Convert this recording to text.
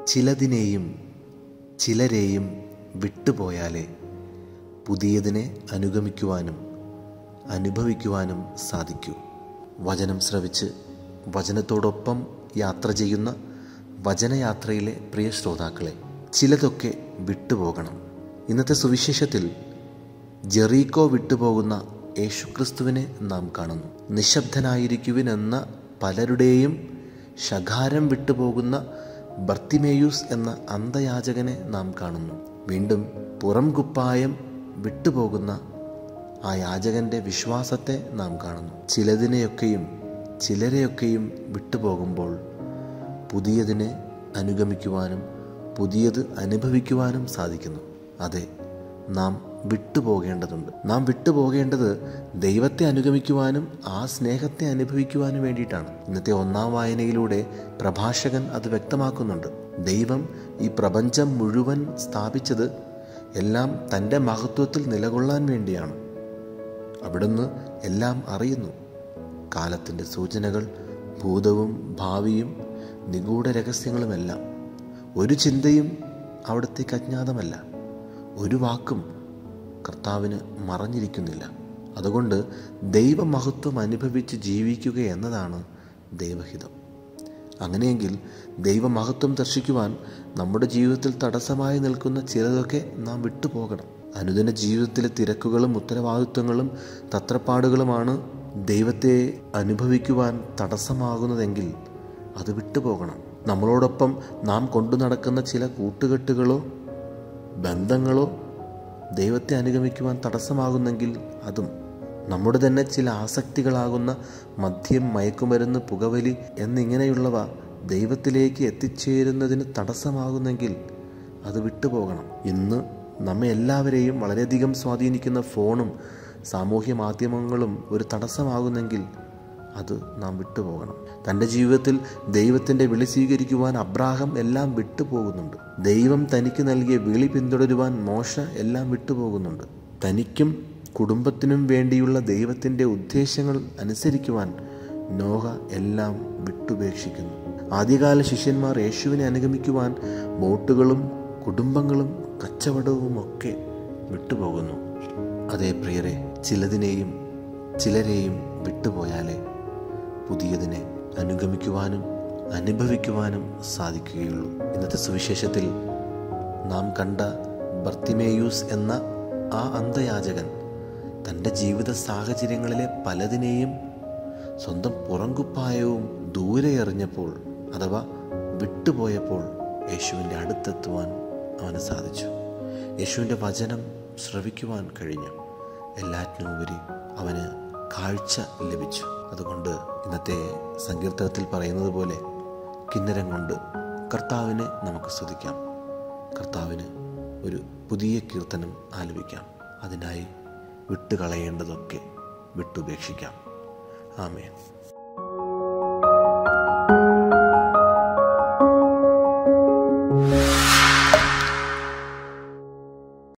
ചിലതിനെയും ചിലരെയും വിട്ടുപോയാലേ പുതിയതിനെ അനുഗമിക്കുവാനും അനുഭവിക്കുവാനും സാധിക്കൂ വചനം ശ്രവിച്ച് വചനത്തോടൊപ്പം യാത്ര ചെയ്യുന്ന വചനയാത്രയിലെ പ്രിയ ശ്രോതാക്കളെ ചിലതൊക്കെ വിട്ടുപോകണം ഇന്നത്തെ സുവിശേഷത്തിൽ ജെറീക്കോ വിട്ടുപോകുന്ന യേശുക്രിസ്തുവിനെ നാം കാണുന്നു നിശബ്ദനായിരിക്കുവിൻ എന്ന പലരുടെയും ശകാരം വിട്ടുപോകുന്ന ബർത്തിമേയൂസ് എന്ന അന്ധയാചകനെ നാം കാണുന്നു വീണ്ടും പുറം കുപ്പായം വിട്ടുപോകുന്ന ആ യാചകന്റെ വിശ്വാസത്തെ നാം കാണുന്നു ചിലതിനെയൊക്കെയും ചിലരെയൊക്കെയും വിട്ടുപോകുമ്പോൾ പുതിയതിനെ അനുഗമിക്കുവാനും പുതിയത് അനുഭവിക്കുവാനും സാധിക്കുന്നു അതെ നാം വിട്ടുപോകേണ്ടതുണ്ട് നാം വിട്ടുപോകേണ്ടത് ദൈവത്തെ അനുഗമിക്കുവാനും ആ സ്നേഹത്തെ അനുഭവിക്കുവാനും വേണ്ടിയിട്ടാണ് ഇന്നത്തെ ഒന്നാം വായനയിലൂടെ പ്രഭാഷകൻ അത് വ്യക്തമാക്കുന്നുണ്ട് ദൈവം ഈ പ്രപഞ്ചം മുഴുവൻ സ്ഥാപിച്ചത് എല്ലാം തൻ്റെ മഹത്വത്തിൽ നിലകൊള്ളാൻ വേണ്ടിയാണ് അവിടുന്ന് എല്ലാം അറിയുന്നു കാലത്തിൻ്റെ സൂചനകൾ ഭൂതവും ഭാവിയും നിഗൂഢ രഹസ്യങ്ങളുമെല്ലാം ഒരു ചിന്തയും അവിടത്തേക്ക് അജ്ഞാതമല്ല ഒരു വാക്കും കർത്താവിന് മറഞ്ഞിരിക്കുന്നില്ല അതുകൊണ്ട് ദൈവമഹത്വം അനുഭവിച്ച് ജീവിക്കുക എന്നതാണ് ദൈവഹിതം അങ്ങനെയെങ്കിൽ ദൈവമഹത്വം ദർശിക്കുവാൻ നമ്മുടെ ജീവിതത്തിൽ തടസ്സമായി നിൽക്കുന്ന ചിലതൊക്കെ നാം വിട്ടുപോകണം അനുദിന ജീവിതത്തിലെ തിരക്കുകളും ഉത്തരവാദിത്വങ്ങളും തത്രപ്പാടുകളുമാണ് ദൈവത്തെ അനുഭവിക്കുവാൻ തടസ്സമാകുന്നതെങ്കിൽ അത് വിട്ടുപോകണം നമ്മളോടൊപ്പം നാം കൊണ്ടു നടക്കുന്ന ചില കൂട്ടുകെട്ടുകളോ ബന്ധങ്ങളോ ദൈവത്തെ അനുഗമിക്കുവാൻ തടസ്സമാകുന്നെങ്കിൽ അതും നമ്മുടെ തന്നെ ചില ആസക്തികളാകുന്ന മദ്യം മയക്കുമരുന്ന് പുകവലി എന്നിങ്ങനെയുള്ളവ ദൈവത്തിലേക്ക് എത്തിച്ചേരുന്നതിന് തടസ്സമാകുന്നെങ്കിൽ അത് വിട്ടുപോകണം ഇന്ന് നമ്മെ എല്ലാവരെയും വളരെയധികം സ്വാധീനിക്കുന്ന ഫോണും സാമൂഹ്യ മാധ്യമങ്ങളും ഒരു തടസ്സമാകുന്നെങ്കിൽ അത് നാം വിട്ടുപോകണം തൻ്റെ ജീവിതത്തിൽ ദൈവത്തിൻ്റെ വിളി സ്വീകരിക്കുവാൻ അബ്രാഹം എല്ലാം വിട്ടുപോകുന്നുണ്ട് ദൈവം തനിക്ക് നൽകിയ വിളി പിന്തുടരുവാൻ മോശ എല്ലാം വിട്ടുപോകുന്നുണ്ട് തനിക്കും കുടുംബത്തിനും വേണ്ടിയുള്ള ദൈവത്തിൻ്റെ ഉദ്ദേശങ്ങൾ അനുസരിക്കുവാൻ നോഹ എല്ലാം വിട്ടുപേക്ഷിക്കുന്നു ആദ്യകാല ശിഷ്യന്മാർ യേശുവിനെ അനുഗമിക്കുവാൻ ബോട്ടുകളും കുടുംബങ്ങളും കച്ചവടവും ഒക്കെ വിട്ടുപോകുന്നു അതേ പ്രിയരെ ചിലതിനെയും ചിലരെയും വിട്ടുപോയാലേ പുതിയതിനെ അനുഗമിക്കുവാനും അനുഭവിക്കുവാനും സാധിക്കുകയുള്ളൂ ഇന്നത്തെ സുവിശേഷത്തിൽ നാം കണ്ട ബർത്തിമേയൂസ് എന്ന ആ അന്ധയാചകൻ തൻ്റെ ജീവിത സാഹചര്യങ്ങളിലെ പലതിനെയും സ്വന്തം പുറങ്കുപ്പായവും ദൂരെ എറിഞ്ഞപ്പോൾ അഥവാ വിട്ടുപോയപ്പോൾ യേശുവിൻ്റെ അടുത്തെത്തുവാൻ അവന് സാധിച്ചു യേശുവിൻ്റെ വചനം ശ്രവിക്കുവാൻ കഴിഞ്ഞു എല്ലാറ്റിനുമുപരി അവന് കാഴ്ച ലഭിച്ചു അതുകൊണ്ട് ഇന്നത്തെ സങ്കീർത്തനത്തിൽ പറയുന്നത് പോലെ കിന്നരം കൊണ്ട് കർത്താവിനെ നമുക്ക് സ്തുതിക്കാം കർത്താവിന് ഒരു പുതിയ കീർത്തനം ആലപിക്കാം അതിനായി വിട്ടുകളയേണ്ടതൊക്കെ വിട്ടുപേക്ഷിക്കാം ആമേൻ